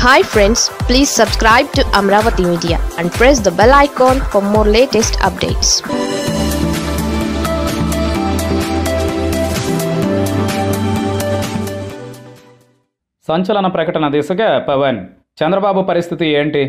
hi friends please subscribe to Amaravati media and press the bell icon for more latest updates సంచలన ప్రకటన దిశగా పవన్ చంద్రబాబు పరిస్థితి ఏంటి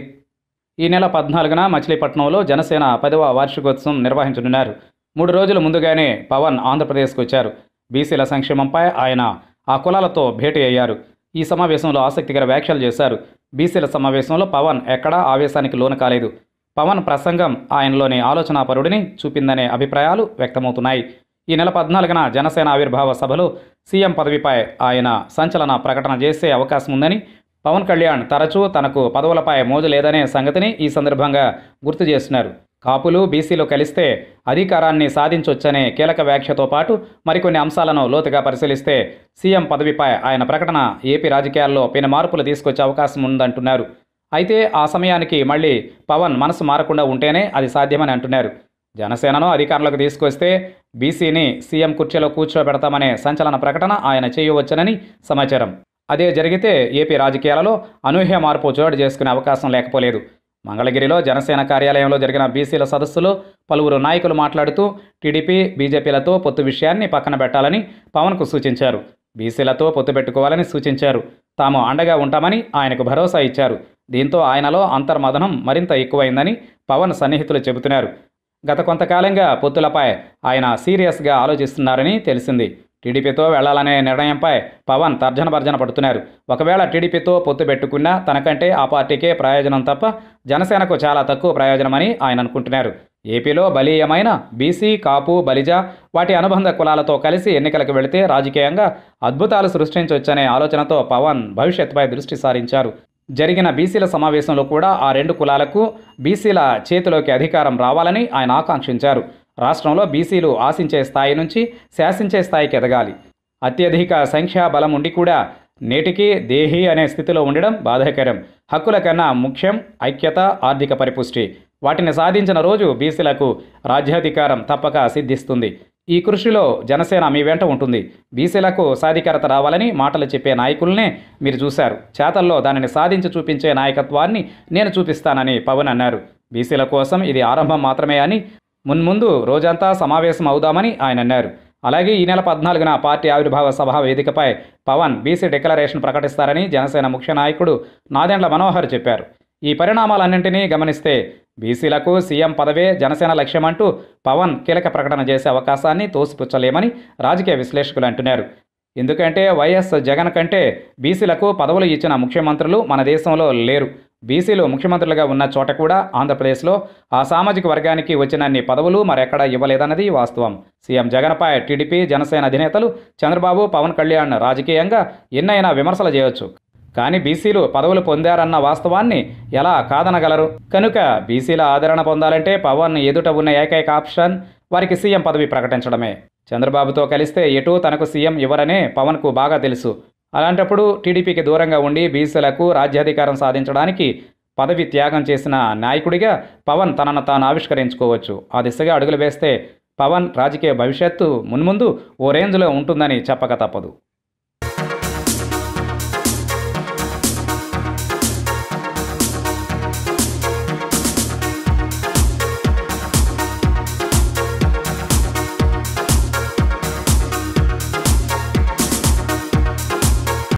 ఈ నెల పద్నాలుగున మచిలీపట్నంలో జనసేన పదవ వార్షికోత్సవం నిర్వహించనున్నారు మూడు రోజుల ముందుగానే పవన్ ఆంధ్రప్రదేశ్కు వచ్చారు బీసీల సంక్షేమంపై ఆయన ఆ కులాలతో భేటీ అయ్యారు ఈ సమావేశంలో ఆసక్తికర వ్యాఖ్యలు చేశారు బీసీల సమావేశంలో పవన్ ఎక్కడా ఆవేశానికి లోను కాలేదు పవన్ ప్రసంగం ఆయనలోని ఆలోచనాపరుడిని చూపిందనే అభిప్రాయాలు వ్యక్తమవుతున్నాయి ఈ నెల పద్నాలుగున జనసేన ఆవిర్భావ సభలో సీఎం పదవిపై ఆయన సంచలన ప్రకటన చేసే అవకాశం ఉందని పవన్ కళ్యాణ్ తరచూ తనకు పదవులపై మోజు లేదనే సంగతిని ఈ సందర్భంగా గుర్తు చేస్తున్నారు కాపులు బీసీలు కలిస్తే అధికారాన్ని సాధించొచ్చనే కీలక వ్యాఖ్యతో పాటు మరికొన్ని అంశాలను లోతుగా పరిశీలిస్తే సీఎం పదవిపై ఆయన ప్రకటన ఏపీ రాజకీయాల్లో పెను మార్పులు తీసుకొచ్చే అవకాశం ఉందంటున్నారు అయితే ఆ సమయానికి మళ్ళీ పవన్ మనసు మారకుండా ఉంటేనే అది సాధ్యమని అంటున్నారు జనసేనను అధికారంలోకి తీసుకొస్తే బీసీని సీఎం కుర్చీలో కూర్చోబెడతామనే సంచలన ప్రకటన ఆయన చేయవచ్చునని సమాచారం అదే జరిగితే ఏపీ రాజకీయాలలో అనూహ్య మార్పు చోటు చేసుకునే అవకాశం లేకపోలేదు మంగళగిరిలో జనసేన కార్యాలయంలో జరిగిన బీసీల సదస్సులో పలువురు నాయకులు మాట్లాడుతూ టీడీపీ బీజేపీలతో పొత్తు విషయాన్ని పక్కన పెట్టాలని పవన్కు సూచించారు బీసీలతో పొత్తు పెట్టుకోవాలని సూచించారు తాము అండగా ఉంటామని ఆయనకు భరోసా ఇచ్చారు దీంతో ఆయనలో అంతర్మదనం మరింత ఎక్కువైందని పవన్ సన్నిహితులు చెబుతున్నారు గత కొంతకాలంగా పొత్తులపై ఆయన సీరియస్గా ఆలోచిస్తున్నారని తెలిసింది టీడీపీతో వెళ్లాలనే నిర్ణయంపై పవన్ తర్జన భర్జన పడుతున్నారు ఒకవేళ టీడీపీతో పొత్తు పెట్టుకున్నా తనకంటే ఆ పార్టీకే ప్రయోజనం తప్ప జనసేనకు చాలా తక్కువ ప్రయోజనమని ఆయన అనుకుంటున్నారు ఏపీలో బలీయమైన బీసీ కాపు బలిజ వాటి అనుబంధ కులాలతో కలిసి ఎన్నికలకు వెళితే రాజకీయంగా అద్భుతాలు సృష్టించవచ్చనే ఆలోచనతో పవన్ భవిష్యత్తుపై దృష్టి సారించారు జరిగిన బీసీల సమావేశంలో కూడా ఆ రెండు కులాలకు బీసీల చేతిలోకి అధికారం రావాలని ఆయన ఆకాంక్షించారు రాష్ట్రంలో బీసీలు ఆశించే స్థాయి నుంచి శాసించే స్థాయికి ఎదగాలి అత్యధిక సంఖ్యా బలం ఉండి కూడా నేటికి దేహి అనే స్థితిలో ఉండడం బాధాకరం హక్కుల కన్నా ముఖ్యం ఐక్యత ఆర్థిక పరిపుష్టి వాటిని సాధించిన రోజు బీసీలకు రాజ్యాధికారం తప్పక సిద్ధిస్తుంది ఈ కృషిలో జనసేన మీ వెంట ఉంటుంది బీసీలకు సాధికారత రావాలని మాటలు చెప్పే నాయకుల్నే మీరు చూశారు చేతల్లో దానిని సాధించి చూపించే నాయకత్వాన్ని నేను చూపిస్తానని పవన్ అన్నారు బీసీల కోసం ఇది ఆరంభం మాత్రమే అని మున్ముందు రోజంతా సమావేశం అవుదామని ఆయన అన్నారు అలాగే ఈ నెల పద్నాలుగున పార్టీ ఆవిర్భావ సభ వేదికపై పవన్ బీసీ డిక్లరేషన్ ప్రకటిస్తారని జనసేన ముఖ్య నాయకుడు నాదెండ్ల మనోహర్ చెప్పారు ఈ పరిణామాలన్నింటినీ గమనిస్తే బీసీలకు సీఎం పదవే జనసేన లక్ష్యమంటూ పవన్ కీలక ప్రకటన చేసే అవకాశాన్ని తోసిపుచ్చలేమని రాజకీయ విశ్లేషకులు అంటున్నారు ఎందుకంటే వైఎస్ జగన్ కంటే బీసీలకు పదవులు ఇచ్చిన ముఖ్యమంత్రులు మన దేశంలో లేరు బీసీలు ముఖ్యమంత్రులుగా ఉన్న చోట కూడా ఆంధ్రప్రదేశ్లో ఆ సామాజిక వర్గానికి వచ్చినన్ని పదవులు మరెక్కడా ఇవ్వలేదన్నది వాస్తవం సీఎం జగన్పై టీడీపీ జనసేన అధినేతలు చంద్రబాబు పవన్ కళ్యాణ్ రాజకీయంగా ఎన్నైనా విమర్శలు చేయొచ్చు కానీ బీసీలు పదవులు పొందారన్న వాస్తవాన్ని ఎలా కాదనగలరు కనుక బీసీల ఆదరణ పొందాలంటే పవన్ ఎదుట ఉన్న ఏకైక ఆప్షన్ వారికి సీఎం పదవి ప్రకటించడమే చంద్రబాబుతో కలిస్తే ఎటూ తనకు సీఎం ఇవ్వరనే పవన్కు బాగా తెలుసు అలాంటప్పుడు టీడీపీకి దూరంగా ఉండి బీసీలకు రాజ్యాధికారం సాధించడానికి పదవి త్యాగం చేసిన నాయకుడిగా పవన్ తనను తాను ఆవిష్కరించుకోవచ్చు ఆ దిశగా అడుగులు వేస్తే పవన్ రాజకీయ భవిష్యత్తు మున్ముందు ఓ రేంజ్లో ఉంటుందని చెప్పక తప్పదు